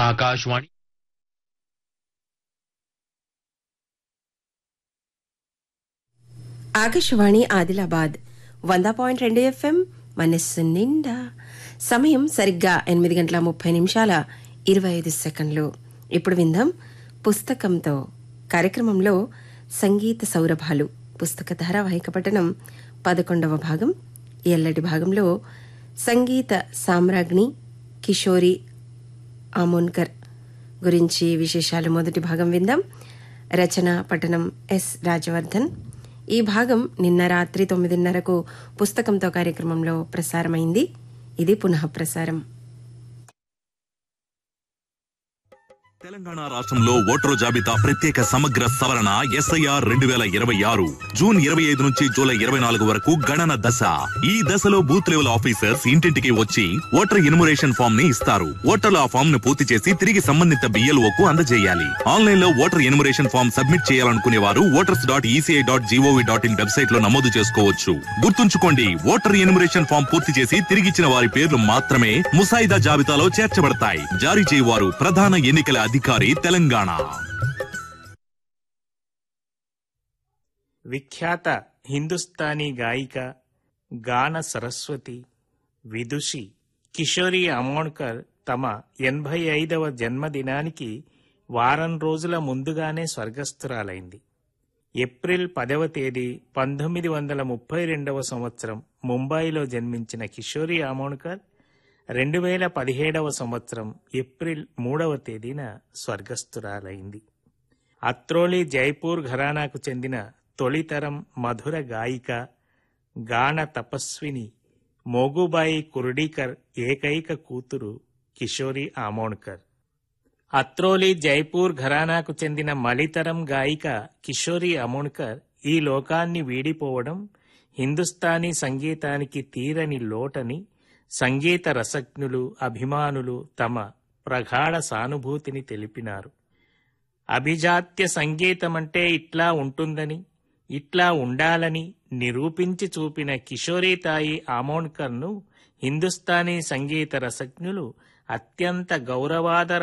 आकाशवाणी ఆకాశవాణి ఆదిలాబాద్ వంద పాయింట్ రెండు ఎఫ్ఎం మనస్సు నిండా సమయం సరిగ్గా ఎనిమిది గంటల ముప్పై నిమిషాల ఇరవై ఐదు సెకండ్లు ఇప్పుడు విందాం పుస్తకంతో కార్యక్రమంలో సంగీత సౌరభాలు పుస్తక ధారావాహిక పఠనం పదకొండవ భాగం ఎల్లటి భాగంలో సంగీత సామ్రాజ్ఞి కిషోరి ఆమోన్కర్ గురించి విశేషాలు మొదటి భాగం విందాం రచన పఠనం ఎస్ రాజవర్ధన్ ఈ భాగం నిన్న రాత్రి తొమ్మిదిన్నరకు పుస్తకంతో కార్యక్రమంలో ప్రసారమైంది ఇది పునః ప్రసారం తెలంగాణ రాష్ట్రంలో ఓటరు జాబితా ప్రత్యేక సమగ్ర సవరణ ఎస్ఐఆర్ రెండు వేల ఇరవై ఆరు జూన్ ఇరవై ఐదు నుంచి జూలై ఇరవై నాలుగు వరకు గణన దశ ఈ దశలో బూత్ లెవెల్ ఆఫీసర్స్ ఇంటింటికి వచ్చి ఓటర్ ఎన్యుమరేషన్ ఫామ్ ని ఇస్తారు ఓటర్లు ఆ ఫామ్ ను పూర్తి చేసి తిరిగి సంబంధిత BLO కు అందజేయాలి ఆన్లైన్ లో ఓటర్ ఎన్యుమరేషన్ ఫామ్ సబ్మిట్ చేయాలనుకునే వారు voters dot ECI dot G O V dot in website లో నమోదు చేసుకోవచ్చు గుర్తుంచుకోండి ఓటర్ ఎన్యుమరేషన్ ఫామ్ పూర్తి చేసి తిరిగిచ్చిన వారి పేర్లు మాత్రమే ముసాయిదా జాబితాలో చేర్చబడతాయి జారీ చేయవారు ప్రధాన ఎన్నికల అధికారి తెలంగాణ విఖ్యాత హిందుస్థానీ గాయిక గాన సరస్వతి విదుషి కిషోరి అమ్మోణ్కర్ తమ ఎనభై ఐదవ జన్మదినానికి వారం రోజుల ముందుగానే స్వర్గస్థురాలైంది ఏప్రిల్ పదవ తేదీ పంతొమ్మిది వందల ముప్పై రెండవ సంవత్సరం ముంబైలో జన్మించిన కిషోరి ఆమోణ్కర్ రెండు వేల పదిహేడవ సంవత్సరం ఏప్రిల్ మూడవ తేదీన స్వర్గస్థురాలైంది అత్రోలి జైపూర్ ఘరానాకు చెందిన తొలితరం మధుర గాయిక గాన తపస్విని మోగుబాయి కుర్డీకర్ ఏకైక కూతురు కిషోరి ఆమోణ్కర్ అత్రోలి జైపూర్ ఘరానాకు చెందిన మలితరం గాయిక కిషోరి అమోణ్కర్ ఈ లోకాన్ని వీడిపోవడం హిందుస్థానీ సంగీతానికి తీరని లోటని సంగీత రసజ్ఞులు అభిమానులు తమ ప్రగాఢ సానుభూతిని తెలిపినారు అభిజాత్య సంగీతమంటే ఇట్లా ఉంటుందని ఇట్లా ఉండాలని నిరూపించి చూపిన కిషోరీతాయి ఆమోణ్కర్ను హిందుస్థానీ సంగీత రసజ్ఞులు అత్యంత గౌరవాదర